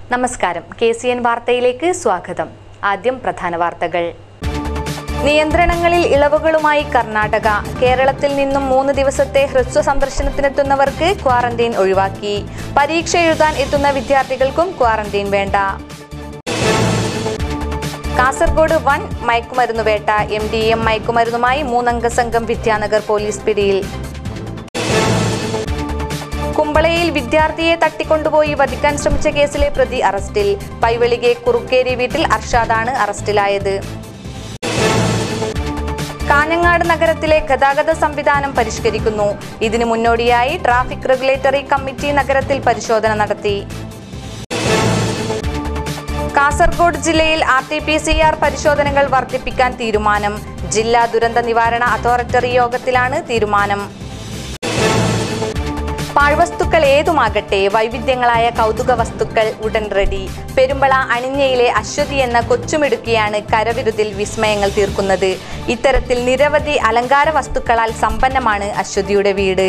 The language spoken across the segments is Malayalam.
നമസ്കാരം കെ സി എൻ വാർത്തയിലേക്ക് സ്വാഗതം ആദ്യം പ്രധാന വാർത്തകൾ നിയന്ത്രണങ്ങളിൽ ഇളവുകളുമായി കർണാടക കേരളത്തിൽ നിന്നും മൂന്ന് ദിവസത്തെ ഹ്രസ്വ സന്ദർശനത്തിനെത്തുന്നവർക്ക് ക്വാറന്റൈൻ ഒഴിവാക്കി പരീക്ഷ എഴുതാൻ എത്തുന്ന വിദ്യാർത്ഥികൾക്കും ക്വാറന്റൈൻ വേണ്ട കാസർഗോഡ് വൻ മയക്കുമരുന്ന് വേട്ട എം ഡി എം മയക്കുമരുന്നുമായി മൂന്നംഗ സംഘം വിദ്യാനഗർ പോലീസ് പിടിയിൽ കുമ്പളയിൽ വിദ്യാർത്ഥിയെ തട്ടിക്കൊണ്ടുപോയി വധിക്കാൻ ശ്രമിച്ച കേസിലെ പ്രതി അറസ്റ്റിൽ പൈവളികെ കുറുക്കേരി വീട്ടിൽ അർഷാദാണ് അറസ്റ്റിലായത് കാഞ്ഞങ്ങാട് നഗരത്തിലെ ഗതാഗത സംവിധാനം പരിഷ്കരിക്കുന്നു ഇതിനു മുന്നോടിയായി ട്രാഫിക് റെഗുലേറ്ററി കമ്മിറ്റി നഗരത്തിൽ പരിശോധന നടത്തി കാസർഗോഡ് ജില്ലയിൽ R T P C R പരിശോധനകൾ വർദ്ധിപ്പിക്കാൻ തീരുമാനം ജില്ലാ ദുരന്ത നിവാരണ അതോറിറ്റി യോഗത്തിലാണ് തീരുമാനം പാഴ്വസ്തുക്കൾ ഏതുമാകട്ടെ വൈവിധ്യങ്ങളായ കൗതുക വസ്തുക്കൾ ഉടൻ റെഡി പെരുമ്പള അണിഞ്ഞയിലെ അശ്വതി എന്ന കൊച്ചുമിടുക്കിയാണ് കരവിരുതിൽ വിസ്മയങ്ങൾ തീർക്കുന്നത് ഇത്തരത്തിൽ നിരവധി അലങ്കാര വസ്തുക്കളാൽ സമ്പന്നമാണ് അശ്വതിയുടെ വീട്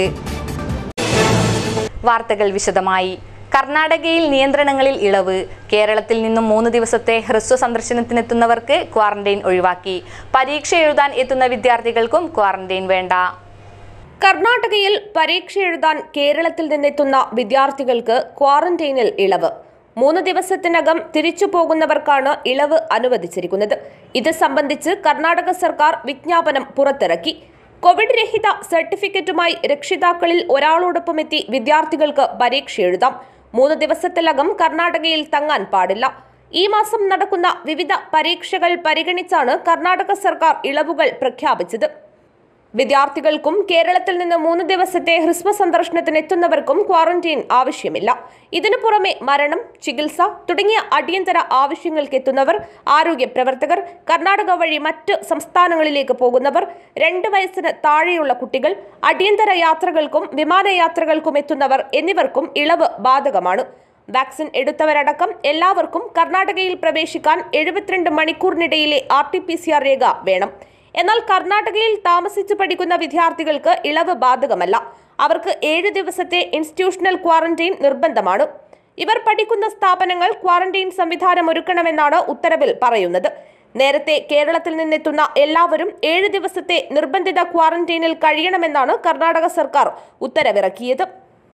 വാർത്തകൾ വിശദമായി കർണാടകയിൽ നിയന്ത്രണങ്ങളിൽ ഇളവ് കേരളത്തിൽ നിന്നും മൂന്ന് ദിവസത്തെ ഹ്രസ്വ സന്ദർശനത്തിനെത്തുന്നവർക്ക് ക്വാറന്റൈൻ ഒഴിവാക്കി പരീക്ഷ എഴുതാൻ എത്തുന്ന വിദ്യാർത്ഥികൾക്കും ക്വാറന്റൈൻ വേണ്ട കർണാടകയിൽ പരീക്ഷ എഴുതാൻ കേരളത്തിൽ നിന്നെത്തുന്ന വിദ്യാർത്ഥികൾക്ക് ക്വാറന്റൈനിൽ ഇളവ് മൂന്ന് ദിവസത്തിനകം തിരിച്ചു പോകുന്നവർക്കാണ് ഇളവ് അനുവദിച്ചിരിക്കുന്നത് ഇത് സംബന്ധിച്ച് കർണാടക സർക്കാർ വിജ്ഞാപനം പുറത്തിറക്കി കോവിഡ് രഹിത സർട്ടിഫിക്കറ്റുമായി രക്ഷിതാക്കളിൽ ഒരാളോടൊപ്പം എത്തി വിദ്യാർത്ഥികൾക്ക് പരീക്ഷ എഴുതാം മൂന്ന് ദിവസത്തിലകം കർണാടകയിൽ തങ്ങാൻ പാടില്ല ഈ മാസം നടക്കുന്ന വിവിധ പരീക്ഷകൾ പരിഗണിച്ചാണ് കർണാടക സർക്കാർ ഇളവുകൾ പ്രഖ്യാപിച്ചത് വിദ്യാർത്ഥികൾക്കും കേരളത്തിൽ നിന്ന് മൂന്ന് ദിവസത്തെ ഹ്രസ്വ സന്ദർശനത്തിന് എത്തുന്നവർക്കും ക്വാറന്റൈൻ ആവശ്യമില്ല ഇതിനു പുറമെ മരണം ചികിത്സ തുടങ്ങിയ അടിയന്തര ആവശ്യങ്ങൾക്ക് എത്തുന്നവർ ആരോഗ്യ പ്രവർത്തകർ കർണാടക വഴി മറ്റ് സംസ്ഥാനങ്ങളിലേക്ക് പോകുന്നവർ രണ്ട് വയസ്സിന് താഴെയുള്ള കുട്ടികൾ അടിയന്തര യാത്രകൾക്കും വിമാനയാത്രകൾക്കും എത്തുന്നവർ എന്നിവർക്കും ഇളവ് ബാധകമാണ് വാക്സിൻ എടുത്തവരടക്കം എല്ലാവർക്കും കർണാടകയിൽ പ്രവേശിക്കാൻ എഴുപത്തിരണ്ട് മണിക്കൂറിനിടയിലെ R T P C R രേഖ വേണം എന്നാൽ കർണാടകയിൽ താമസിച്ച് പഠിക്കുന്ന വിദ്യാർത്ഥികൾക്ക് ഇളവ് ബാധകമല്ല അവർക്ക് ഏഴ് ദിവസത്തെ ഇൻസ്റ്റിറ്റ്യൂഷണൽ ക്വാറന്റൈൻ നിർബന്ധമാണ് ഇവർ പഠിക്കുന്ന സ്ഥാപനങ്ങൾ ക്വാറന്റൈൻ സംവിധാനം ഒരുക്കണമെന്നാണ് ഉത്തരവിൽ പറയുന്നത് നേരത്തെ കേരളത്തിൽ നിന്നെത്തുന്ന എല്ലാവരും ഏഴ് ദിവസത്തെ നിർബന്ധിത ക്വാറന്റൈനിൽ കഴിയണമെന്നാണ് കർണാടക സർക്കാർ ഉത്തരവിറക്കിയത്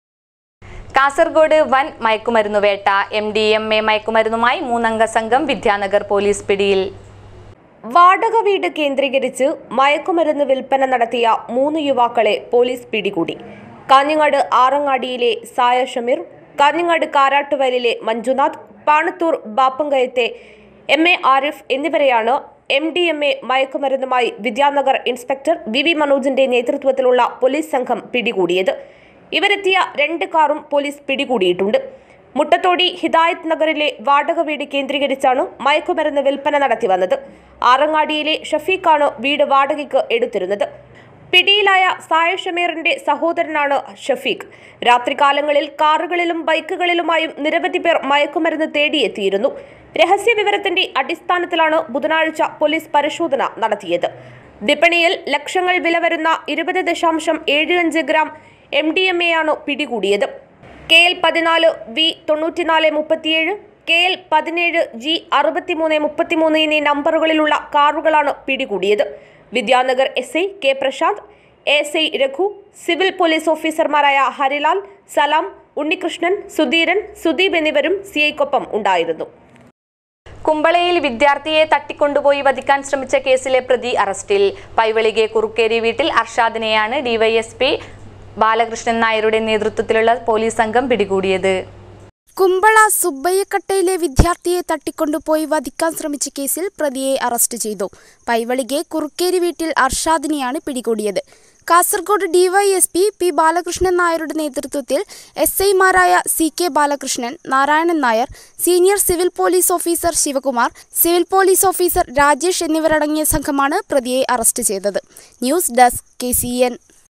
കാസർഗോഡ് വൻ മയക്കുമരുന്ന് വേട്ട എം ഡി എം എ മയക്കുമരുന്നുമായി മൂന്നംഗ സംഘം വിദ്യാനഗർ പോലീസ് പിടിയിൽ വാടക വീട് കേന്ദ്രീകരിച്ച് മയക്കുമരുന്ന് വിൽപ്പന നടത്തിയ മൂന്ന് യുവാക്കളെ പോലീസ് പിടികൂടി കാഞ്ഞങ്ങാട് ആറങ്ങാടിയിലെ സായ ഷമീർ കാഞ്ഞങ്ങാട് കാരാട്ടുവയലിലെ മഞ്ജുനാഥ് പാണത്തൂർ ബാപ്പങ്കയത്തെ എം എ ആരിഫ് എന്നിവരെയാണ് എം ഡി എം എ മയക്കുമരുന്നുമായി വിദ്യാനഗർ ഇൻസ്പെക്ടർ വി വി മനോജിന്റെ നേതൃത്വത്തിലുള്ള പോലീസ് സംഘം പിടികൂടിയത് ഇവരെത്തിയ രണ്ട് കാറും പോലീസ് പിടികൂടിയിട്ടുണ്ട് മുട്ടത്തോടി ഹിദായത്ത് നഗറിലെ വാടക വീട് കേന്ദ്രീകരിച്ചാണ് മയക്കുമരുന്ന് വിൽപ്പന നടത്തി വന്നത് ആറങ്ങാടിയിലെ ഷഫീഖാണ് വീട് വാടകയ്ക്ക് എടുത്തിരുന്നത് പിടിയിലായ സായ ഷമീറിന്റെ സഹോദരനാണ് ഷഫീഖ് രാത്രികാലങ്ങളിൽ കാറുകളിലും ബൈക്കുകളിലുമായും നിരവധി പേർ മയക്കുമരുന്ന് തേടിയെത്തിയിരുന്നു രഹസ്യ വിവരത്തിന്റെ അടിസ്ഥാനത്തിലാണ് ബുധനാഴ്ച പോലീസ് പരിശോധന നടത്തിയത് വിപണിയിൽ ലക്ഷങ്ങൾ വില വരുന്ന ഇരുപത് ദശാംശം ഏഴ് അഞ്ച് gram M D M A ആണ് പിടികൂടിയത് കെ എൽ പതിനാല് വി തൊണ്ണൂറ്റിനാല് മുപ്പത്തിയേഴ് കെ എൽ പതിനേഴ് ജി അറുപത്തിമൂന്ന് മുപ്പത്തിമൂന്ന് എന്നീ നമ്പറുകളിലുള്ള കാറുകളാണ് പിടികൂടിയത് Vidyanagar S I K Prashanth S I Raghu civil police ഓഫീസർമാരായ ഹരിലാൽ സലാം ഉണ്ണികൃഷ്ണൻ സുധീരൻ സുദീപ് എന്നിവരും സി ഐക്കൊപ്പം ഉണ്ടായിരുന്നു കുമ്പളയിൽ വിദ്യാർത്ഥിയെ തട്ടിക്കൊണ്ടുപോയി വധിക്കാൻ ശ്രമിച്ച കേസിലെ പ്രതി അറസ്റ്റിൽ പൈവളികെ കുറുക്കേരി വീട്ടിൽ അർഷാദിനെയാണ് ഡിവൈഎസ്പി ബാലകൃഷ്ണൻ നായരുടെ നേതൃത്വത്തിലുള്ള പോലീസ് സംഘം പിടികൂടിയത് കുമ്പള സുബ്ബയ്യക്കട്ടയിലെ വിദ്യാർത്ഥിയെ തട്ടിക്കൊണ്ടുപോയി വധിക്കാൻ ശ്രമിച്ച കേസിൽ പ്രതിയെ അറസ്റ്റ് ചെയ്തു പൈവളികെ കുറുക്കേരി വീട്ടിൽ അർഷാദിനെയാണ് പിടികൂടിയത് കാസർഗോഡ് ഡിവൈഎസ്പി പി ബാലകൃഷ്ണൻ നായരുടെ നേതൃത്വത്തിൽ എസ് ഐമാരായ C K Balakrishnan Narayanan Nair senior civil police officer Sivakumar civil police officer Rajesh എന്നിവരടങ്ങിയ സംഘമാണ് പ്രതിയെ അറസ്റ്റ് ചെയ്തത് news desk K C N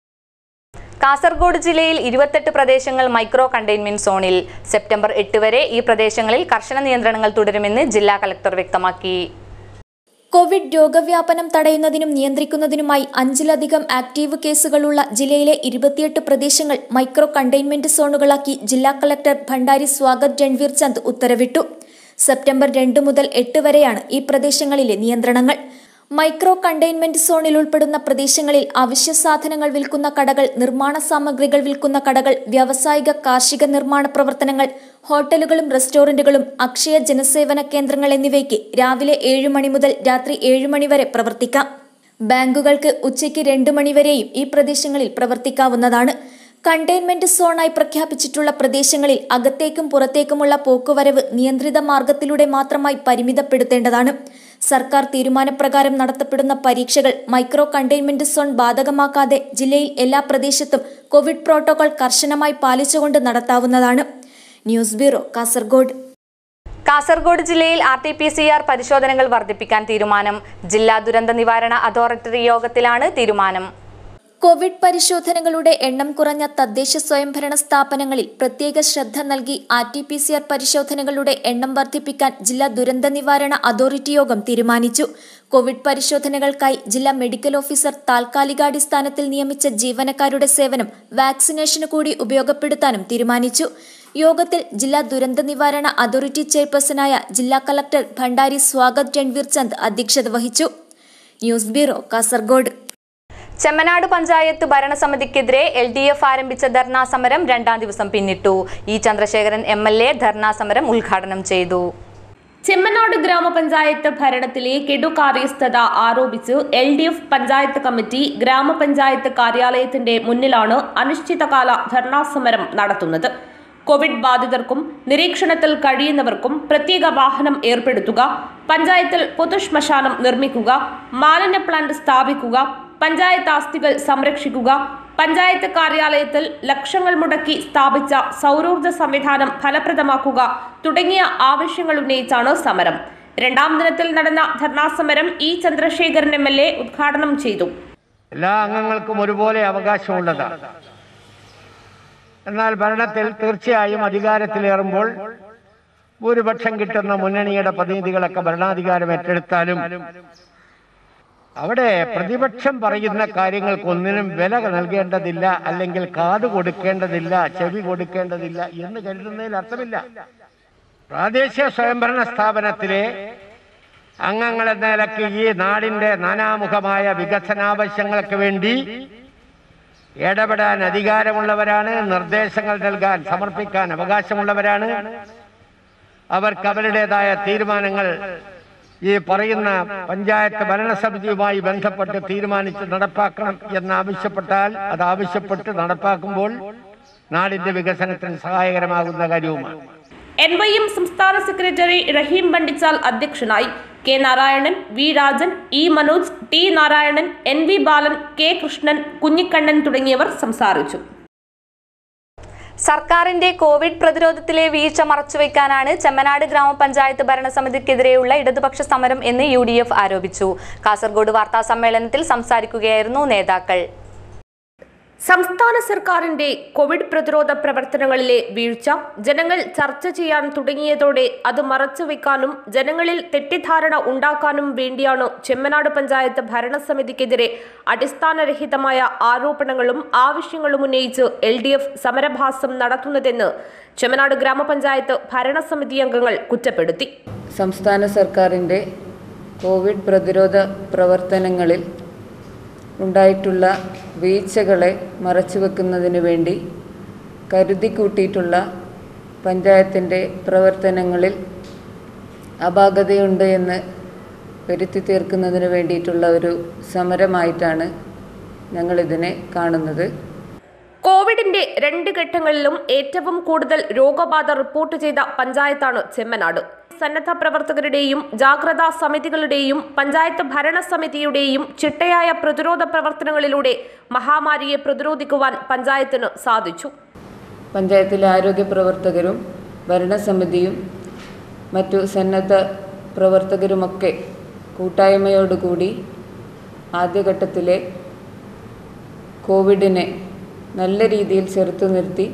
Kasaragod ജില്ലയിൽ ഇരുപത്തെട്ട് പ്രദേശങ്ങൾ മൈക്രോ കണ്ടെയ്ൻമെന്റ് സോണിൽ സെപ്റ്റംബർ എട്ട് വരെ ഈ പ്രദേശങ്ങളിൽ കർശന നിയന്ത്രണങ്ങൾ തുടരുമെന്ന് ജില്ലാ കളക്ടർ വ്യക്തമാക്കി കോവിഡ് രോഗവ്യാപനം തടയുന്നതിനും നിയന്ത്രിക്കുന്നതിനുമായി അഞ്ചിലധികം ആക്റ്റീവ് കേസുകളുള്ള ജില്ലയിലെ ഇരുപത്തിയെട്ട് പ്രദേശങ്ങൾ മൈക്രോ കണ്ടെയ്ൻമെന്റ് സോണുകളാക്കി ജില്ലാ കളക്ടർ ഭണ്ഡാരി സ്വാഗത് രൺവീർ ചന്ദ് ഉത്തരവിട്ടു സെപ്റ്റംബർ രണ്ട് മുതൽ എട്ട് വരെയാണ് ഈ പ്രദേശങ്ങളിലെ നിയന്ത്രണങ്ങൾ മൈക്രോ കണ്ടെയ്ൻമെന്റ് സോണിൽ ഉൾപ്പെടുന്ന പ്രദേശങ്ങളിൽ അവശ്യ സാധനങ്ങൾ വിൽക്കുന്ന കടകൾ നിർമ്മാണ സാമഗ്രികൾ വിൽക്കുന്ന കടകൾ വ്യാവസായിക കാർഷിക നിർമ്മാണ പ്രവർത്തനങ്ങൾ ഹോട്ടലുകളും റെസ്റ്റോറന്റുകളും അക്ഷയ ജനസേവന കേന്ദ്രങ്ങൾ എന്നിവയ്ക്ക് രാവിലെ ഏഴ് മണി മുതൽ രാത്രി ഏഴ് മണി വരെ പ്രവർത്തിക്കാം ബാങ്കുകൾക്ക് ഉച്ചയ്ക്ക് രണ്ട് മണിവരെയും ഈ പ്രദേശങ്ങളിൽ പ്രവർത്തിക്കാവുന്നതാണ് കണ്ടെയ്ൻമെന്റ് സോണായി പ്രഖ്യാപിച്ചിട്ടുള്ള പ്രദേശങ്ങളിൽ അകത്തേക്കും പുറത്തേക്കുമുള്ള പോക്കുവരവ് നിയന്ത്രിത മാർഗത്തിലൂടെ മാത്രമായി പരിമിതപ്പെടുത്തേണ്ടതാണ് സർക്കാർ തീരുമാനപ്രകാരം നടത്തപ്പെടുന്ന പരീക്ഷകൾ മൈക്രോ കണ്ടെയ്ൻമെന്റ് സോൺ ബാധകമാക്കാതെ ജില്ലയിൽ എല്ലാ പ്രദേശത്തും കോവിഡ് പ്രോട്ടോകോൾ കർശനമായി പാലിച്ചുകൊണ്ട് നടത്താവുന്നതാണ് ന്യൂസ് ബ്യൂറോ കാസർഗോഡ് കാസർഗോഡ് ജില്ലയിൽ R T P C R പരിശോധനകൾ വർദ്ധിപ്പിക്കാൻ തീരുമാനം ജില്ലാ ദുരന്ത നിവാരണ അതോറിറ്റി യോഗത്തിലാണ് തീരുമാനം കോവിഡ് പരിശോധനകളുടെ എണ്ണം കുറഞ്ഞ തദ്ദേശ സ്വയംഭരണ സ്ഥാപനങ്ങളിൽ പ്രത്യേക ശ്രദ്ധ നൽകി R T P C R പരിശോധനകളുടെ എണ്ണം വർദ്ധിപ്പിക്കാൻ ജില്ലാ ദുരന്ത നിവാരണ അതോറിറ്റി യോഗം തീരുമാനിച്ചു കോവിഡ് പരിശോധനകൾക്കായി ജില്ലാ മെഡിക്കൽ ഓഫീസർ താൽക്കാലികാടിസ്ഥാനത്തിൽ നിയമിച്ച ജീവനക്കാരുടെ സേവനം വാക്സിനേഷന് കൂടി ഉപയോഗപ്പെടുത്താനും തീരുമാനിച്ചു യോഗത്തിൽ ജില്ലാ ദുരന്ത നിവാരണ അതോറിറ്റി ചെയർപേഴ്സണായ ജില്ലാ കളക്ടർ ഭണ്ഡാരി സ്വാഗത് രൺവീർ ചന്ദ് അധ്യക്ഷത വഹിച്ചു ന്യൂസ് ബ്യൂറോ കാസർഗോഡ് ചെമ്മനാട് പഞ്ചായത്ത് ഭരണസമിതിക്കെതിരെ എൽ ഡി എഫ് ആരംഭിച്ച ധർണാ സമരം രണ്ടാം ദിവസം പിന്നിട്ടു E Chandrasekharan M L A dharna സമരം ഉദ്ഘാടനം ചെയ്തു ചെമ്മനാട് ഗ്രാമപഞ്ചായത്ത് ഭരണത്തിലെ കെടുകാര്യസ്ഥത ആരോപിച്ച് L D F panchayat committee ഗ്രാമപഞ്ചായത്ത് കാര്യാലയത്തിന്റെ മുന്നിലാണ് അനിശ്ചിതകാല ധർണാ സമരം നടത്തുന്നത് കോവിഡ് ബാധിതർക്കും നിരീക്ഷണത്തിൽ കഴിയുന്നവർക്കും പ്രത്യേക വാഹനം ഏർപ്പെടുത്തുക പഞ്ചായത്തിൽ പൊതുശ്മശാനം നിർമ്മിക്കുക മാലിന്യ പ്ലാന്റ് സ്ഥാപിക്കുക പഞ്ചായത്ത് ആസ്തികൾ സംരക്ഷിക്കുക പഞ്ചായത്ത് കാര്യാലയത്തിൽ ലക്ഷങ്ങൾ മുടക്കി സ്ഥാപിച്ച സൗരോർജ്ജ സംവിധാനം ഫലപ്രദമാക്കുക തുടങ്ങിയ ആവശ്യങ്ങൾ ഉന്നയിച്ചാണ് സമരം രണ്ടാം ദിനത്തിൽ നടന്ന ധർണാ സമരം E Chandrasekharan M L A ഉദ്ഘാടനം ചെയ്തു എല്ലാ അംഗങ്ങൾക്കും ഒരുപോലെ അവകാശമുള്ളതാണ് എന്നാൽ ഭരണത്തിൽ തീർച്ചയായും അധികാരത്തിലേറുമ്പോൾ ഭൂരിപക്ഷം കിട്ടുന്ന മുന്നണിയുടെ പ്രതിനിധികളൊക്കെ ഭരണാധികാരം ഏറ്റെടുത്താലും അവിടെ പ്രതിപക്ഷം പറയുന്ന കാര്യങ്ങൾക്കൊന്നിനും വില നൽകേണ്ടതില്ല അല്ലെങ്കിൽ കാത് കൊടുക്കേണ്ടതില്ല ചെവി കൊടുക്കേണ്ടതില്ല എന്ന് കരുതുന്നതിൽ അർത്ഥമില്ല പ്രാദേശിക സ്വയംഭരണ സ്ഥാപനത്തിലെ അംഗങ്ങൾ എന്ന നിലയ്ക്ക് ഈ നാടിന്റെ നാനാമുഖമായ വികസനാവശ്യങ്ങൾക്ക് വേണ്ടി ഇടപെടാൻ അധികാരമുള്ളവരാണ് നിർദ്ദേശങ്ങൾ നൽകാൻ സമർപ്പിക്കാൻ അവകാശമുള്ളവരാണ് അവർക്ക് അവരുടേതായ തീരുമാനങ്ങൾ ഈ പറയുന്ന പഞ്ചായത്ത് ഭരണസമിതിയുമായി ബന്ധപ്പെട്ട് തീരുമാനിച്ച് നടപ്പാക്കണം എന്നാവശ്യപ്പെട്ടാൽ അത് ആവശ്യപ്പെട്ട് നടപ്പാക്കുമ്പോൾ നാടിന്റെ വികസനത്തിന് സഹായകരമാകുന്ന കാര്യവുമാണ് എൻ വൈ എം സംസ്ഥാന സെക്രട്ടറി റഹീം ബണ്ടിച്ചാൽ അധ്യക്ഷനായി K Narayanan V Rajan E Manoj T Narayanan N V Balan K Krishnan Kunhikannan തുടങ്ങിയവർ സംസാരിച്ചു സർക്കാരിന്റെ കോവിഡ് പ്രതിരോധത്തിലെ വീഴ്ച മറച്ചുവെക്കാനാണ് ചെമ്മനാട് ഗ്രാമപഞ്ചായത്ത് ഭരണസമിതിക്കെതിരെയുള്ള ഇടതുപക്ഷ സമരം എന്ന് യു ആരോപിച്ചു കാസർഗോഡ് വാർത്താ സമ്മേളനത്തിൽ സംസാരിക്കുകയായിരുന്നു നേതാക്കൾ സംസ്ഥാന സർക്കാരിന്റെ കോവിഡ് പ്രതിരോധ പ്രവർത്തനങ്ങളിലെ വീഴ്ച ജനങ്ങൾ ചർച്ച ചെയ്യാൻ തുടങ്ങിയതോടെ അത് മറച്ചുവെക്കാനും ജനങ്ങളിൽ തെറ്റിദ്ധാരണ ഉണ്ടാക്കാനും വേണ്ടിയാണ് ചെമ്മനാട് പഞ്ചായത്ത് ഭരണസമിതിക്കെതിരെ അടിസ്ഥാനരഹിതമായ ആരോപണങ്ങളും ആവശ്യങ്ങളും ഉന്നയിച്ച് എൽ ഡി എഫ് സമരഭാസം നടത്തുന്നതെന്ന് ചെമ്മനാട് ഗ്രാമപഞ്ചായത്ത് ഭരണസമിതി അംഗങ്ങൾ കുറ്റപ്പെടുത്തി സംസ്ഥാന സർക്കാരിൻ്റെ കോവിഡ് പ്രതിരോധ പ്രവർത്തനങ്ങളിൽ ഉണ്ടായിട്ടുള്ള വീഴ്ചകളെ മറച്ചുവെക്കുന്നതിന് വേണ്ടി കരുതിക്കൂട്ടിയിട്ടുള്ള പഞ്ചായത്തിൻ്റെ പ്രവർത്തനങ്ങളിൽ അപാകതയുണ്ട് എന്ന് വരുത്തി തീർക്കുന്നതിന് വേണ്ടിയിട്ടുള്ള ഒരു സമരമായിട്ടാണ് ഞങ്ങളിതിനെ കാണുന്നത് കോവിഡിന്റെ രണ്ട് ഘട്ടങ്ങളിലും ഏറ്റവും കൂടുതൽ രോഗബാധ റിപ്പോർട്ട് ചെയ്ത പഞ്ചായത്താണ് ചെമ്മനാട് സന്നദ്ധ പ്രവർത്തകരുടെയും ജാഗ്രതാ സമിതികളുടെയും പഞ്ചായത്ത് ഭരണസമിതിയുടെയും ചിട്ടയായ പ്രതിരോധ പ്രവർത്തനങ്ങളിലൂടെ മഹാമാരിയെ പ്രതിരോധിക്കുവാൻ പഞ്ചായത്തിന് സാധിച്ചു പഞ്ചായത്തിലെ ആരോഗ്യ പ്രവർത്തകരും ഭരണസമിതിയും മറ്റു സന്നദ്ധ പ്രവർത്തകരുമൊക്കെ കൂട്ടായ്മയോടുകൂടി ആദ്യഘട്ടത്തിലെ കോവിഡിനെ നല്ല രീതിയിൽ ചെറുത്തു നിർത്തി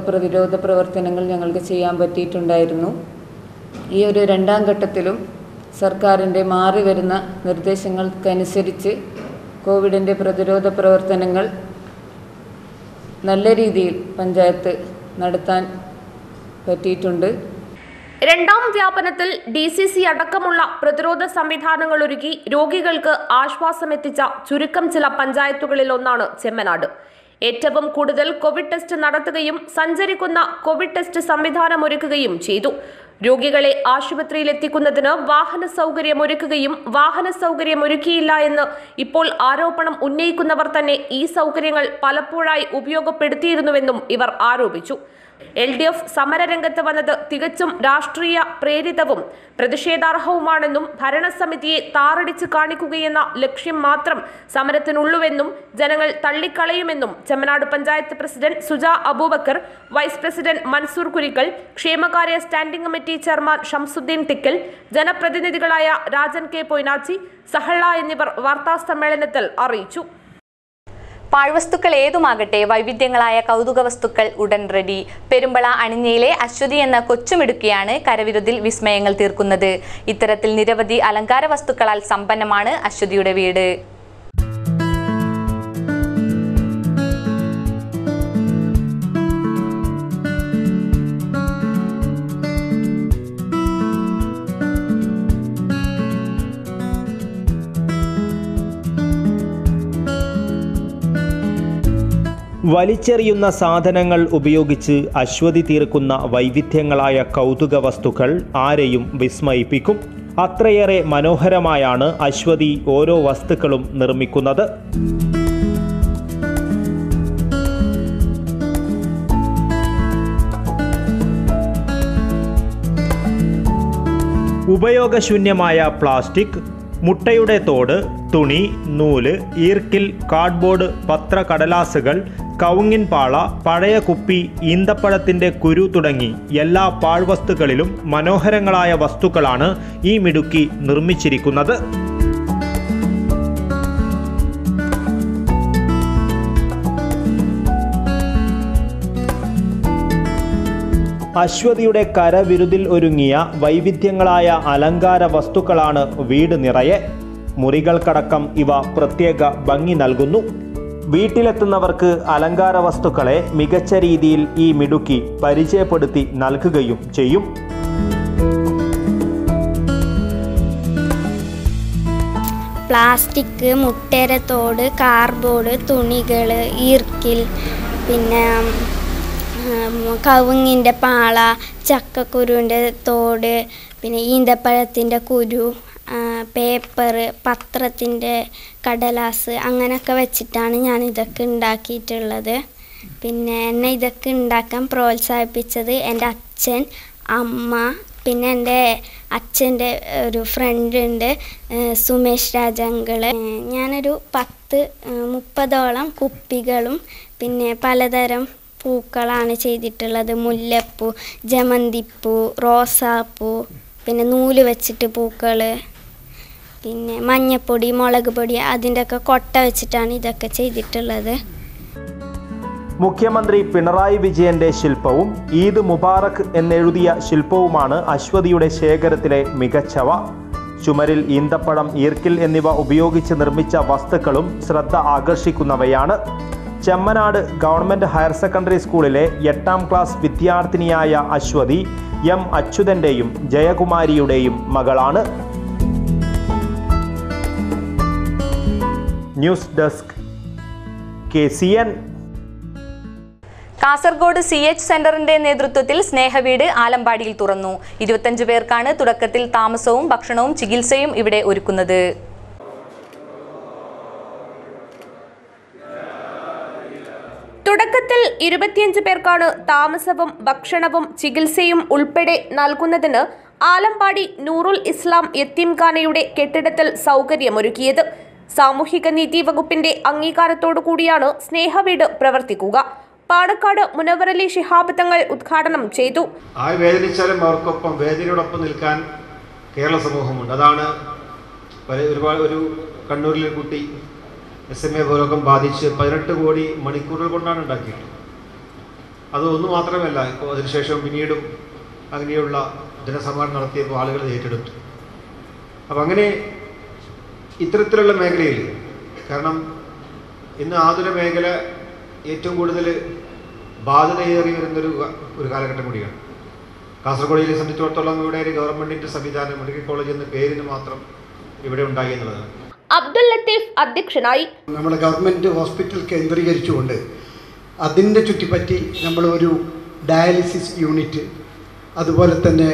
രോഗപ്രതിരോധ പ്രവർത്തനങ്ങൾ ഞങ്ങൾക്ക് ചെയ്യാൻ പറ്റിയിട്ടുണ്ടായിരുന്നു ഈ ഒരു രണ്ടാം ഘട്ടത്തിലും സർക്കാരിൻ്റെ മാറി വരുന്ന നിർദ്ദേശങ്ങൾക്കനുസരിച്ച് കോവിഡിൻ്റെ പ്രതിരോധ പ്രവർത്തനങ്ങൾ നല്ല രീതിയിൽ പഞ്ചായത്ത് നടത്താൻ പറ്റിയിട്ടുണ്ട് രണ്ടാം വ്യാപനത്തിൽ ഡി സി സി അടക്കമുള്ള പ്രതിരോധ സംവിധാനങ്ങൾ ഒരുക്കി രോഗികൾക്ക് ആശ്വാസമെത്തിച്ച ചുരുക്കം ചില പഞ്ചായത്തുകളിൽ ഒന്നാണ് ചെമ്മനാട് ഏറ്റവും കൂടുതൽ കോവിഡ് ടെസ്റ്റ് നടത്തുകയും സഞ്ചരിക്കുന്ന കോവിഡ് ടെസ്റ്റ് സംവിധാനം ഒരുക്കുകയും ചെയ്തു രോഗികളെ ആശുപത്രിയിൽ എത്തിക്കുന്നതിന് വാഹന സൗകര്യം ഒരുക്കുകയും വാഹന സൗകര്യം ഒരുക്കിയില്ല എന്ന് ഇപ്പോൾ ആരോപണം ഉന്നയിക്കുന്നവർ തന്നെ ഈ സൗകര്യങ്ങൾ പലപ്പോഴായി ഉപയോഗപ്പെടുത്തിയിരുന്നുവെന്നും ഇവർ ആരോപിച്ചു എൽ ഡി എഫ് സമരരംഗത്ത് വന്നത് തികച്ചും രാഷ്ട്രീയ പ്രേരിതവും പ്രതിഷേധാർഹവുമാണെന്നും ഭരണസമിതിയെ താറടിച്ച് കാണിക്കുകയെന്ന ലക്ഷ്യം മാത്രം സമരത്തിനുള്ളുവെന്നും ജനങ്ങൾ തള്ളിക്കളയുമെന്നും Chemnad panchayat president Suja Abubakar vice president Mansoor Kurikkal ക്ഷേമകാര്യ standing committee chairman Shamsuddin Thikkal ജനപ്രതിനിധികളായ രാജൻ കെ പൊയ്നാച്ചി സഹള എന്നിവർ വാർത്താസമ്മേളനത്തിൽ അറിയിച്ചു പാഴ്വസ്തുക്കൾ ഏതുമാകട്ടെ വൈവിധ്യങ്ങളായ കൗതുക വസ്തുക്കൾ ഉടൻ റെഡി പെരുമ്പള അണിഞ്ഞയിലെ അശ്വതി എന്ന കൊച്ചുമിടുക്കിയാണ് കരവിരുതിൽ വിസ്മയങ്ങൾ തീർക്കുന്നത് ഇത്തരത്തിൽ നിരവധി അലങ്കാര വസ്തുക്കളാൽ സമ്പന്നമാണ് അശ്വതിയുടെ വീട് വലിച്ചെറിയുന്ന സാധനങ്ങൾ ഉപയോഗിച്ച് അശ്വതി തീർക്കുന്ന വൈവിധ്യങ്ങളായ കൗതുക വസ്തുക്കൾ ആരെയും വിസ്മയിപ്പിക്കും അത്രയേറെ മനോഹരമായാണ് അശ്വതി ഓരോ വസ്തുക്കളും നിർമ്മിക്കുന്നത് ഉപയോഗശൂന്യമായ പ്ലാസ്റ്റിക് മുട്ടയുടെ തോട് തുണി നൂല് ഈർക്കിൽ കാർഡ്ബോർഡ് പത്രകടലാസുകൾ കവുങ്ങിൻ പാള പഴയ കുപ്പി ഈന്തപ്പഴത്തിൻ്റെ കുരു തുടങ്ങി എല്ലാ പാഴ്വസ്തുക്കളിലും മനോഹരങ്ങളായ വസ്തുക്കളാണ് ഈ മിടുക്കി നിർമ്മിച്ചിരിക്കുന്നത് അശ്വതിയുടെ കരവിരുതിൽ ഒരുങ്ങിയ വൈവിധ്യങ്ങളായ അലങ്കാര വസ്തുക്കളാണ് വീട് നിറയെ മുറികൾക്കടക്കം ഇവ പ്രത്യേക ഭംഗി നൽകുന്നു വീട്ടിലെത്തുന്നവർക്ക് അലങ്കാര വസ്തുക്കളെ മികച്ച രീതിയിൽ ഈ മിടുക്കി പരിചയപ്പെടുത്തി നൽകുകയും ചെയ്യും പ്ലാസ്റ്റിക് മുട്ടേരത്തോട് കാർബോർഡ് തുണികൾ ഈർക്കിൽ പിന്നെ ഉം, കവുങ്ങിൻ്റെ പാള ചക്കക്കുരുവിൻ്റെ തോട് പിന്നെ ഈന്തപ്പഴത്തിൻ്റെ കുരു ആ, പേപ്പർ പത്രത്തിൻ്റെ കടലാസ് അങ്ങനെയൊക്കെ വെച്ചിട്ടാണ് ഞാൻ ഇതൊക്കെ ഉണ്ടാക്കിയിട്ടുള്ളത് പിന്നെ എന്നെ ഇതൊക്കെ ഉണ്ടാക്കാൻ പ്രോത്സാഹിപ്പിച്ചത് എൻ്റെ അച്ഛൻ അമ്മ പിന്നെ എൻ്റെ അച്ഛൻ്റെ ഒരു ഫ്രണ്ട് ഉണ്ട് ഏഹ് സുമേഷ് രാജങ്കിള് ഏഹ് ഞാനൊരു പത്ത് ഏഹ് മുപ്പതോളം കുപ്പികളും പിന്നെ പലതരം പൂക്കളാണ് ചെയ്തിട്ടുള്ളത് മുല്ലപ്പൂ ജമന്തിപ്പൂ റോസാപ്പൂ പിന്നെ നൂല് വെച്ചിട്ട് പൂക്കൾ പിന്നെ മഞ്ഞപ്പൊടി മുളക് പൊടി അതിൻ്റെ ഒക്കെ കൊട്ട വെച്ചിട്ടാണ് ഇതൊക്കെ ചെയ്തിട്ടുള്ളത് മുഖ്യമന്ത്രി പിണറായി വിജയന്റെ ശില്പവും ഈദ് മുബാറക് എന്നെഴുതിയ ശില്പവുമാണ് അശ്വതിയുടെ ശേഖരത്തിലെ മികച്ചവ ചുമരിൽ ഈന്തപ്പഴം ഈർക്കിൽ എന്നിവ ഉപയോഗിച്ച് നിർമ്മിച്ച വസ്തുക്കളും ശ്രദ്ധ ആകർഷിക്കുന്നവയാണ് ചെമ്മനാട് ഗവൺമെന്റ് ഹയർ സെക്കൻഡറി സ്കൂളിലെ എട്ടാം ക്ലാസ് വിദ്യാർത്ഥിനിയായ അശ്വതി എം അച്യുതന്റെയും ജയകുമാരിയുടെയും മകളാണ് news desk K C N Kasaragod C H സെന്ററിന്റെ നേതൃത്വത്തിൽ സ്നേഹവീട് ആലമ്പാടിയിൽ തുറന്നു ഇരുപത്തഞ്ച് പേർക്കാണ് തുടക്കത്തിൽ താമസവും ഭക്ഷണവും ചികിത്സയും ഇവിടെ ഒരുക്കുന്നത് തുടക്കത്തിൽ ഇരുപത്തിയഞ്ച് പേർക്കാണ് താമസവും ഭക്ഷണവും ചികിത്സയും ഉൾപ്പെടെ നൽകുന്നതിന് ആലമ്പാടി നൂറുൽ ഇസ്ലാം യത്തീംഖാനയുടെ കെട്ടിടത്തിൽ സൗകര്യമൊരുക്കിയത് സാമൂഹിക നീതി വകുപ്പിന്റെ അംഗീകാരത്തോടു കൂടിയാണ് സ്നേഹവീട് പ്രവർത്തിക്കുക പാണക്കാട് മുനവറലി ശിഹാബ് തങ്ങൾ ഉദ്ഘാടനം ചെയ്തു ആ വേദനിച്ചാലും അവർക്കൊപ്പം വേദനയോടൊപ്പം നിൽക്കാൻ കേരള സമൂഹമുണ്ട് അതാണ് പല- ഒരുപാട് ഒരു കണ്ണൂരിലെ കുട്ടി എസ് എം എ രോഗം ബാധിച്ച് പതിനെട്ട് കോടി മണിക്കൂറുകൾ കൊണ്ടാണ് ഉണ്ടാക്കിയത് അത് ഒന്ന് മാത്രമല്ല ഇപ്പോൾ അതിനുശേഷം പിന്നീടും അങ്ങനെയുള്ള ജനസമ്മേളനം നടത്തിയപ്പോൾ ആളുകൾ അത് ഏറ്റെടുത്തു അപ്പം അങ്ങനെ ഇത്തരത്തിലുള്ള മേഖലയിൽ കാരണം ഇന്ന് ആതുര മേഖല ഏറ്റവും കൂടുതൽ ബാധ്യതയേറി വരുന്നൊരു ക- ഒരു കാലഘട്ടം കൂടിയാണ് കാസർഗോഡ് ജില്ലയെ സംബന്ധിച്ചിടത്തോളം ഇവിടെ ഒരു ഗവൺമെൻറ്റിൻ്റെ സംവിധാനം മെഡിക്കൽ കോളേജ് എന്ന പേരിന് മാത്രം ഇവിടെ ഉണ്ടായി എന്നുള്ളതാണ് അബ്ദുൽ ലത്തീഫ് അധ്യക്ഷനായി നമ്മുടെ ഗവൺമെൻറ് ഹോസ്പിറ്റൽ കേന്ദ്രീകരിച്ചുകൊണ്ട് അതിൻ്റെ ചുറ്റിപ്പറ്റി നമ്മൾ ഒരു ഡയാലിസിസ് യൂണിറ്റ് അതുപോലെ തന്നെ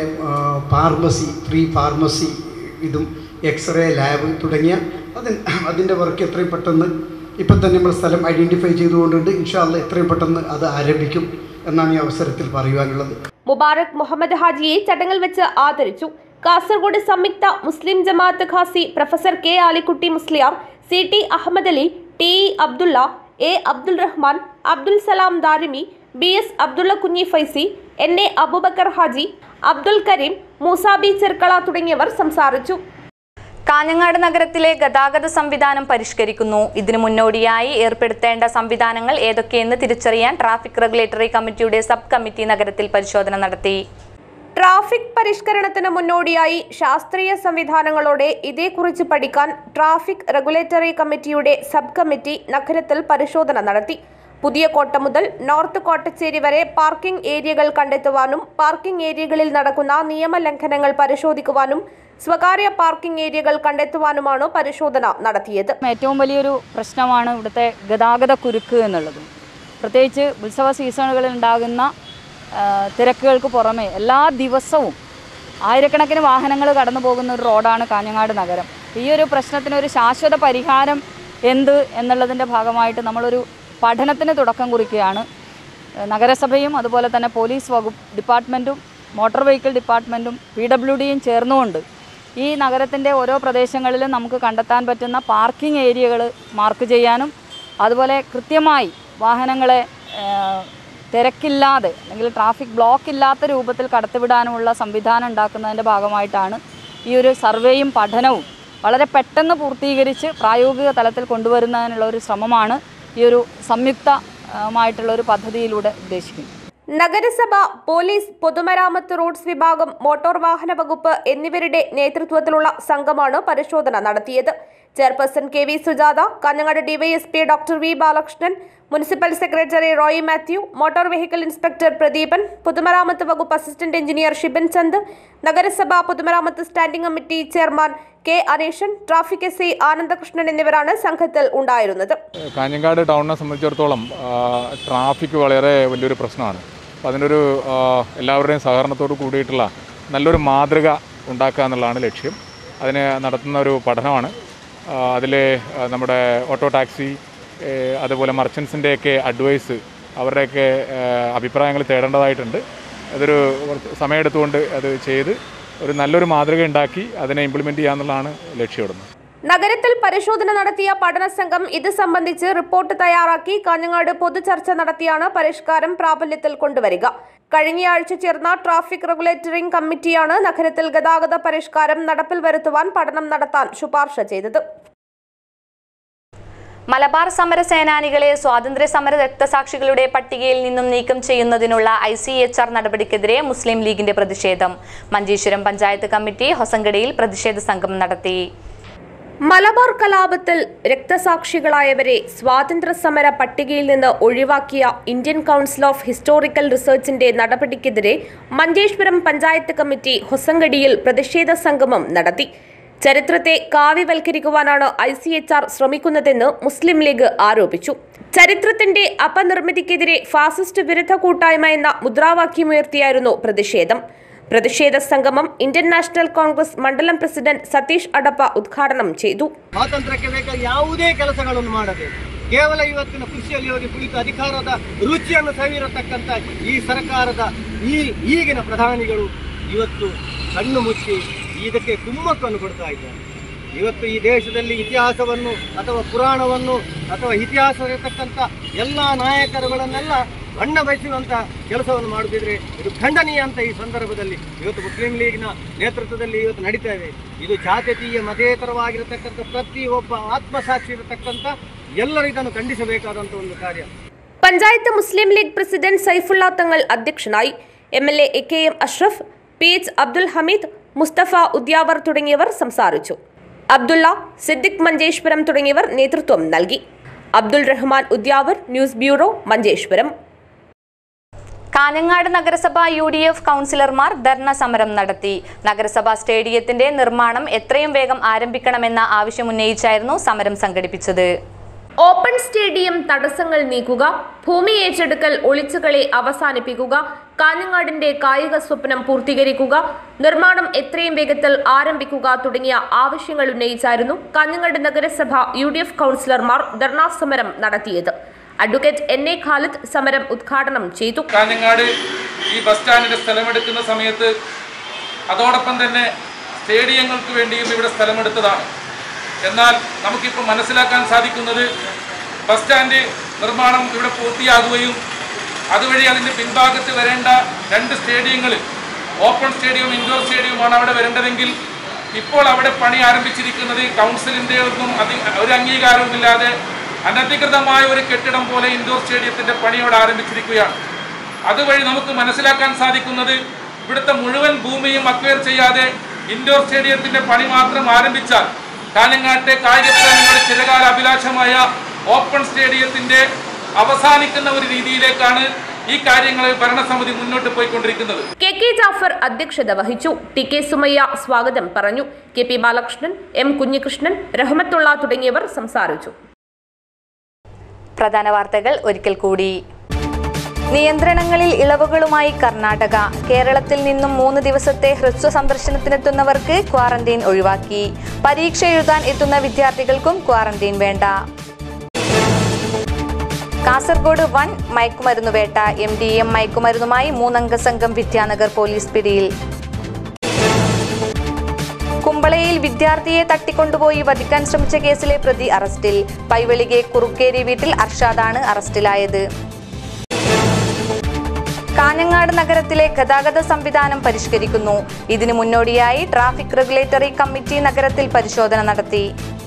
ഫാർമസി ഫ്രീ ഫാർമസി ഇതും എക്സ്റേ ലാബ് തുടങ്ങിയ അതിന് അതിൻ്റെ വർക്ക് എത്രയും പെട്ടെന്ന് ഇപ്പം തന്നെ നമ്മൾ സ്ഥലം ഐഡൻറ്റിഫൈ ചെയ്തുകൊണ്ടുണ്ട് ഇൻഷാല്ല എത്രയും പെട്ടെന്ന് അത് ആരംഭിക്കും എന്നാണ് ഈ അവസരത്തിൽ പറയുവാനുള്ളത് മുബാറക് മുഹമ്മദ് ഹാജിയെ ചടങ്ങിൽ വെച്ച് ആദരിച്ചു കാസർഗോഡ് സംയുക്ത മുസ്ലിം ജമാഅത്ത് ഖാസി professor K Alikutty Musliyar C T Ahmed Ali T E Abdulla A Abdul Rahman Abdul Salam Darimi B S Abdulla Kunhi Faizy N A Abubakar Haji Abdul Karim Moosabi Cherkala തുടങ്ങിയവർ സംസാരിച്ചു കാഞ്ഞങ്ങാട് നഗരത്തിലെ ഗതാഗത സംവിധാനം പരിഷ്കരിക്കുന്നു ഇതിനു മുന്നോടിയായി ഏർപ്പെടുത്തേണ്ട സംവിധാനങ്ങൾ ഏതൊക്കെയെന്ന് തിരിച്ചറിയാൻ ട്രാഫിക് റെഗുലേറ്ററി കമ്മിറ്റിയുടെ സബ് കമ്മിറ്റി നഗരത്തിൽ പരിശോധന നടത്തി ട്രാഫിക് പരിഷ്കരണത്തിന് മുന്നോടിയായി ശാസ്ത്രീയ സംവിധാനങ്ങളോടെ ഇതേക്കുറിച്ച് പഠിക്കാൻ ട്രാഫിക് റെഗുലേറ്ററി കമ്മിറ്റിയുടെ സബ് കമ്മിറ്റി നഗരത്തിൽ പരിശോധന നടത്തി പുതിയ കോട്ട മുതൽ നോർത്ത് കോട്ടച്ചേരി വരെ പാർക്കിംഗ് ഏരിയകൾ കണ്ടെത്തുവാനും പാർക്കിംഗ് ഏരിയകളിൽ നടക്കുന്ന നിയമലംഘനങ്ങൾ പരിശോധിക്കുവാനും സ്വകാര്യ പാർക്കിംഗ് ഏരിയകൾ കണ്ടെത്തുവാനുമാണ് പരിശോധന നടത്തിയത് ഏറ്റവും വലിയൊരു പ്രശ്നമാണ് ഇവിടുത്തെ ഗതാഗത കുരുക്ക് എന്നുള്ളത് പ്രത്യേകിച്ച് ഉത്സവ സീസണുകളിൽ ഉണ്ടാകുന്ന ആ, തിരക്കുകൾക്ക് പുറമെ എല്ലാ ദിവസവും ആയിരക്കണക്കിന് വാഹനങ്ങൾ കടന്നു പോകുന്ന ഒരു റോഡാണ് കാഞ്ഞങ്ങാട് നഗരം ഈ ഒരു പ്രശ്നത്തിന് ഒരു ശാശ്വത പരിഹാരം എന്ത് എന്നുള്ളതിൻ്റെ ഭാഗമായിട്ട് നമ്മളൊരു പഠനത്തിന് തുടക്കം കുറിക്കുകയാണ് ഏഹ് നഗരസഭയും അതുപോലെ തന്നെ പോലീസ് വകുപ്പ് ഡിപ്പാർട്ട്മെൻറ്റും മോട്ടോർ വെഹിക്കിൾ ഡിപ്പാർട്ട്മെൻറ്റും പി ഡബ്ല്യു ഡിയും ചേർന്നുകൊണ്ട് ഈ നഗരത്തിൻ്റെ ഓരോ പ്രദേശങ്ങളിലും നമുക്ക് കണ്ടെത്താൻ പറ്റുന്ന പാർക്കിംഗ് ഏരിയകൾ മാർക്ക് ചെയ്യാനും അതുപോലെ കൃത്യമായി വാഹനങ്ങളെ ഏഹ്, തിരക്കില്ലാതെ അല്ലെങ്കിൽ ട്രാഫിക് ബ്ലോക്ക് ഇല്ലാത്ത രൂപത്തിൽ കടത്തിവിടാനുമുള്ള സംവിധാനം ഉണ്ടാക്കുന്നതിൻ്റെ ഭാഗമായിട്ടാണ് ഈ ഒരു സർവേയും പഠനവും വളരെ പെട്ടെന്ന് പൂർത്തീകരിച്ച് പ്രായോഗിക തലത്തിൽ കൊണ്ടുവരുന്നതിനുള്ള ഒരു ശ്രമമാണ് ഈ ഒരു സംയുക്തമായിട്ടുള്ള ഒരു പദ്ധതിയിലൂടെ ഉദ്ദേശിക്കുന്നത് നഗരസഭ പോലീസ് പൊതുമരാമത്ത് റോഡ്സ് വിഭാഗം മോട്ടോർ വാഹന വകുപ്പ് എന്നിവരുടെ നേതൃത്വത്തിലുള്ള സംഘമാണ് പരിശോധന നടത്തിയത് chairperson K V Sujatha Kanhangad DYSP doctor V Balakrishnan municipal secretary Roy Mathew motor vehicle inspector Pradeepan പൊതുമരാമത്ത് വകുപ്പ് അസിസ്റ്റന്റ് എഞ്ചിനീയർ ഷിബിൻ ചന്ദ് നഗരസഭ പൊതുമരാമത്ത് standing committee chairman K Aneeshan traffic S I Anandakrishnan എന്നിവരാണ് സംഘത്തിൽ ഉണ്ടായിരുന്നത് കാഞ്ഞങ്ങാട് ടൗണിനെ സംബന്ധിച്ചിടത്തോളം ആ, ട്രാഫിക് വളരെ വലിയൊരു പ്രശ്നമാണ് അപ്പോൾ അതിനൊരു ആ, എല്ലാവരുടെയും സഹകരണത്തോട് കൂടിയിട്ടുള്ള നല്ലൊരു മാതൃക ഉണ്ടാക്കുക എന്നുള്ളതാണ് ലക്ഷ്യം അതിന് നടത്തുന്ന ഒരു പഠനമാണ് അതിൽ നമ്മുടെ ഓട്ടോ ടാക്സി ഏ, അതുപോലെ മർച്ചൻസിൻ്റെയൊക്കെ അഡ്വൈസ് അവരുടെയൊക്കെ ഏ, അഭിപ്രായങ്ങൾ തേടേണ്ടതായിട്ടുണ്ട് അതൊരു കുറച്ച് സമയമെടുത്തുകൊണ്ട് അത് ചെയ്ത് ഒരു നല്ലൊരു മാതൃക ഉണ്ടാക്കി അതിനെ ഇംപ്ലിമെൻറ്റ് ചെയ്യാന്നുള്ളതാണ് ലക്ഷ്യമിടുന്നത് നഗരത്തിൽ പരിശോധന നടത്തിയ പഠന സംഘം ഇത് സംബന്ധിച്ച് റിപ്പോർട്ട് തയ്യാറാക്കി കാഞ്ഞങ്ങാട് പൊതുചർച്ച നടത്തിയാണ് പരിഷ്കാരം പ്രാബല്യത്തിൽ കൊണ്ടുവരിക കഴിഞ്ഞയാഴ്ച ചേർന്ന ട്രാഫിക് റെഗുലേറ്ററിംഗ് കമ്മിറ്റിയാണ് നഗരത്തിൽ ഗതാഗത പരിഷ്കാരം നടപ്പിൽ വരുത്തുവാൻ പഠനം നടത്താൻ ശുപാർശ ചെയ്തത് മലബാർ സമര സേനാനികളെ സ്വാതന്ത്ര്യ സമര രക്തസാക്ഷികളുടെ പട്ടികയിൽ നിന്നും നീക്കം ചെയ്യുന്നതിനുള്ള ഐ സി എച്ച് ആർ നടപടിക്കെതിരെ മുസ്ലിം ലീഗിന്റെ പ്രതിഷേധം മഞ്ചേശ്വരം പഞ്ചായത്ത് കമ്മിറ്റി ഹൊസങ്കടിയിൽ പ്രതിഷേധ സംഗമം നടത്തി മലബാർ കലാപത്തിൽ രക്തസാക്ഷികളായവരെ സ്വാതന്ത്ര്യ സമര പട്ടികയിൽ നിന്ന് ഒഴിവാക്കിയ ഇന്ത്യൻ കൗൺസിൽ ഓഫ് ഹിസ്റ്റോറിക്കൽ റിസർച്ചിന്റെ നടപടിക്കെതിരെ മഞ്ചേശ്വരം പഞ്ചായത്ത് കമ്മിറ്റി ഹൊസങ്കടിയിൽ പ്രതിഷേധ സംഗമം നടത്തി ചരിത്രത്തെ കാവ്യവൽക്കരിക്കുവാനാണ് ഐ സി എച്ച് ആർ ശ്രമിക്കുന്നതെന്ന് മുസ്ലിം ലീഗ് ആരോപിച്ചു ചരിത്രത്തിന്റെ അപനിർമ്മിതിക്കെതിരെ ഫാസിസ്റ്റ് വിരുദ്ധ കൂട്ടായ്മ എന്ന മുദ്രാവാക്യമുയർത്തിയായിരുന്നു പ്രതിഷേധം പ്രതിഷേധ സംഗമം ഇന്ത്യൻ നാഷണൽ കോൺഗ്രസ് മണ്ഡലം പ്രസിഡന്റ് സതീഷ് അടപ്പ ഉദ്ഘാടനം ചെയ്തു ಸ್ವಾತಂತ್ರ್ಯಕ್ಕೆ ಬೇಕಾದ ಯಾವುದೇ ಕೆಲಸಗಳನ್ನು ಮಾಡದೆ ಕೇವಲ ಇವತ್ತಿನ ಕೃಷಿಯಲ್ಲಿ ಹೋಗಿ ಕುಳಿತು ಅಧಿಕಾರದ ರುಚಿಯನ್ನು ಸವಿರತಕ್ಕಂತ ಈ ಸರ್ಕಾರದ ಈ ಈಗಿನ ಪ್ರಧಾನಿಗಳು ಇವತ್ತು ಕಣ್ಣು ಮುಚ್ಚಿ ಇದಕ್ಕೆ ಕುಮ್ಮಕ್ಕನ್ನು ಕೊಡ್ತಾ ಇದ್ದಾರೆ ಇವತ್ತು ಈ ದೇಶದಲ್ಲಿ ಇತಿಹಾಸವನ್ನು ಅಥವಾ ಪುರಾಣವನ್ನು ಅಥವಾ ಇತಿಹಾಸ ಇರತಕ್ಕಂಥ ಎಲ್ಲ ನಾಯಕರುಗಳನ್ನೆಲ್ಲ ಬಣ್ಣ ಬಯಸುವಂತ ಕೆಲಸವನ್ನು ಮಾಡುತ್ತಿದ್ರೆ ಇದು ಖಂಡನೀಯ ಅಂತ ಈ ಸಂದರ್ಭದಲ್ಲಿ ಇವತ್ತು ಮುಸ್ಲಿಂ ಲೀಗ್ನ ನೇತೃತ್ವದಲ್ಲಿ ಇವತ್ತು ನಡೀತಾ ಇದೆ ಇದು ಜಾತೀಯ ಮತೇತರವಾಗಿರತಕ್ಕಂಥ ಪ್ರತಿಯೊಬ್ಬ ಆತ್ಮಸಾಕ್ಷಿ ಇರತಕ್ಕಂಥ ಎಲ್ಲರೂ ಇದನ್ನು ಖಂಡಿಸಬೇಕಾದಂಥ ಒಂದು ಕಾರ್ಯ പഞ്ചായത്ത് മുസ്ലിം ലീഗ് പ്രസിഡന്റ് സൈഫുള്ള തങ്ങൾ അധ്യക്ഷനായി M L A A K M Ashraf P H Abdul Hameed Mustafa Udyavar തുടങ്ങിയവർ സംസാരിച്ചു അബ്ദുള്ള സിദ്ദിഖ് മഞ്ചേശ്വരം തുടങ്ങിയവർ നേതൃത്വം നൽകി അബ്ദുൾ റഹ്മാൻ ഉദ്യാവർ ന്യൂസ് ബ്യൂറോ മഞ്ചേശ്വരം കാഞ്ഞങ്ങാട് നഗരസഭ യു ഡി എഫ് കൗൺസിലർമാർ ധർണ സമരം നടത്തി നഗരസഭാ സ്റ്റേഡിയത്തിന്റെ നിർമ്മാണം എത്രയും വേഗം ആരംഭിക്കണമെന്ന ആവശ്യമുന്നയിച്ചായിരുന്നു സമരം സംഘടിപ്പിച്ചത് ഓപ്പൺ സ്റ്റേഡിയം തടസ്സങ്ങൾ നീക്കുക ഭൂമി ഏറ്റെടുക്കൽ ഒളിച്ചുകളെ അവസാനിപ്പിക്കുക കാഞ്ഞങ്ങാടിന്റെ കായിക സ്വപ്നം പൂർത്തീകരിക്കുക നിർമ്മാണം എത്രയും വേഗത്തിൽ ആരംഭിക്കുക തുടങ്ങിയ ആവശ്യങ്ങൾ ഉന്നയിച്ചായിരുന്നു കാഞ്ഞങ്ങാട് നഗരസഭ യു ഡി എഫ് കൗൺസിലർമാർ ധർണാ സമരം നടത്തിയത് അഡ്വക്കേറ്റ് എൻ എ ഖാലിദ് സമരം ഉദ്ഘാടനം ചെയ്തു കാഞ്ഞങ്ങാട് ഈ ബസ് സ്റ്റാൻഡിന്റെ സ്ഥലമെടുക്കുന്ന സമയത്ത് അതോടൊപ്പം തന്നെ സ്റ്റേഡിയങ്ങൾക്ക് വേണ്ടിയും ഇവിടെ സ്ഥലമെടുത്തതാണ് എന്നാൽ നമുക്കിപ്പോൾ മനസ്സിലാക്കാൻ സാധിക്കുന്നത് ബസ് സ്റ്റാൻഡ് നിർമ്മാണം ഇവിടെ പൂർത്തിയാകുകയും അതുവഴി അതിൻ്റെ പിൻഭാഗത്ത് വരേണ്ട രണ്ട് സ്റ്റേഡിയങ്ങൾ ഓപ്പൺ സ്റ്റേഡിയവും ഇൻഡോർ സ്റ്റേഡിയവുമാണ് അവിടെ വരേണ്ടതെങ്കിൽ ഇപ്പോൾ അവിടെ പണി ആരംഭിച്ചിരിക്കുന്നത് കൗൺസിലിൻ്റെ ഒന്നും അധി ഒരു അംഗീകാരവുമില്ലാതെ അനധികൃതമായ ഒരു കെട്ടിടം പോലെ ഇൻഡോർ സ്റ്റേഡിയത്തിൻ്റെ പണി അവിടെ ആരംഭിച്ചിരിക്കുകയാണ് അതുവഴി നമുക്ക് മനസ്സിലാക്കാൻ സാധിക്കുന്നത് ഇവിടുത്തെ മുഴുവൻ ഭൂമിയും അക്വയർ ചെയ്യാതെ ഇൻഡോർ സ്റ്റേഡിയത്തിൻ്റെ പണി മാത്രം ആരംഭിച്ചാൽ കാഞ്ഞങ്ങാട്ടെ കായികപ്രേമികളുടെ ചിരകാല അഭിലാഷമായ ഓപ്പൺ സ്റ്റേഡിയത്തിൻ്റെ അവസാനിക്കുന്ന ഒരു രീതിയിലേക്കാണ് ഈ കാര്യങ്ങൾ ഭരണസമിതി മുന്നോട്ട് പോയിക്കൊണ്ടിരിക്കുന്നത് കെ കെ ജാഫർ അധ്യക്ഷത വഹിച്ചു ടി കെ സുമയ്യ സ്വാഗതം പറഞ്ഞു K P Balakrishnan M Kunhikrishnan Rahmathulla തുടങ്ങിയവർ സംസാരിച്ചു പ്രധാന വാർത്തകൾ ഒരിക്കൽ കൂടി നിയന്ത്രണങ്ങളിൽ ഇളവുകളുമായി കർണാടക കേരളത്തിൽ നിന്നും മൂന്ന് ദിവസത്തെ ഹ്രസ്വ സന്ദർശനത്തിനെത്തുന്നവർക്ക് ക്വാറന്റൈൻ ഒഴിവാക്കി പരീക്ഷ എഴുതാൻ എത്തുന്ന വിദ്യാർത്ഥികൾക്കും ക്വാറന്റൈൻ വേണ്ട കാസർഗോഡ് വൻ മയക്കുമരുന്ന് വേട്ട എം ഡി എം മയക്കുമരുന്നുമായി മൂന്നംഗ സംഘം വിദ്യാനഗർ പോലീസ് പിടിയിൽ കുമ്പളയിൽ വിദ്യാർത്ഥിയെ തട്ടിക്കൊണ്ടുപോയി വധിക്കാൻ ശ്രമിച്ച കേസിലെ പ്രതി അറസ്റ്റിൽ പൈവളികെ കുറുക്കേരി വീട്ടിൽ അർഷാദാണ് അറസ്റ്റിലായത് കാഞ്ഞങ്ങാട് നഗരത്തിലെ ഗതാഗത സംവിധാനം പരിഷ്കരിക്കുന്നു ഇതിനു മുന്നോടിയായി ട്രാഫിക് റെഗുലേറ്ററി കമ്മിറ്റി നഗരത്തിൽ പരിശോധന നടത്തി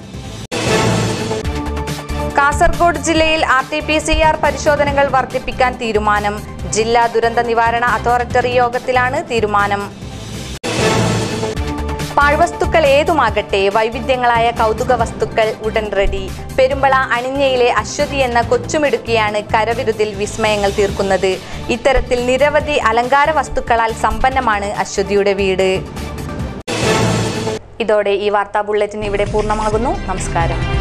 കാസർഗോഡ് ജില്ലയിൽ R T P C R പരിശോധനകൾ വർദ്ധിപ്പിക്കാൻ തീരുമാനം ജില്ലാ ദുരന്ത നിവാരണ അതോറിറ്റി യോഗത്തിലാണ് തീരുമാനം പാഴ്വസ്തുക്കൾ ഏതുമാകട്ടെ വൈവിധ്യങ്ങളായ കൗതുക വസ്തുക്കൾ ഉടൻ റെഡി പെരുമ്പള അണിഞ്ഞയിലെ അശ്വതി എന്ന കൊച്ചുമിടുക്കിയാണ് കരവിരുതിൽ വിസ്മയങ്ങൾ തീർക്കുന്നത് ഇത്തരത്തിൽ നിരവധി അലങ്കാര വസ്തുക്കളാൽ സമ്പന്നമാണ് അശ്വതിയുടെ വീട് ഇതോടെ ഈ വാർത്താ ബുള്ളറ്റിൻ ഇവിടെ പൂർണ്ണമാകുന്നു നമസ്കാരം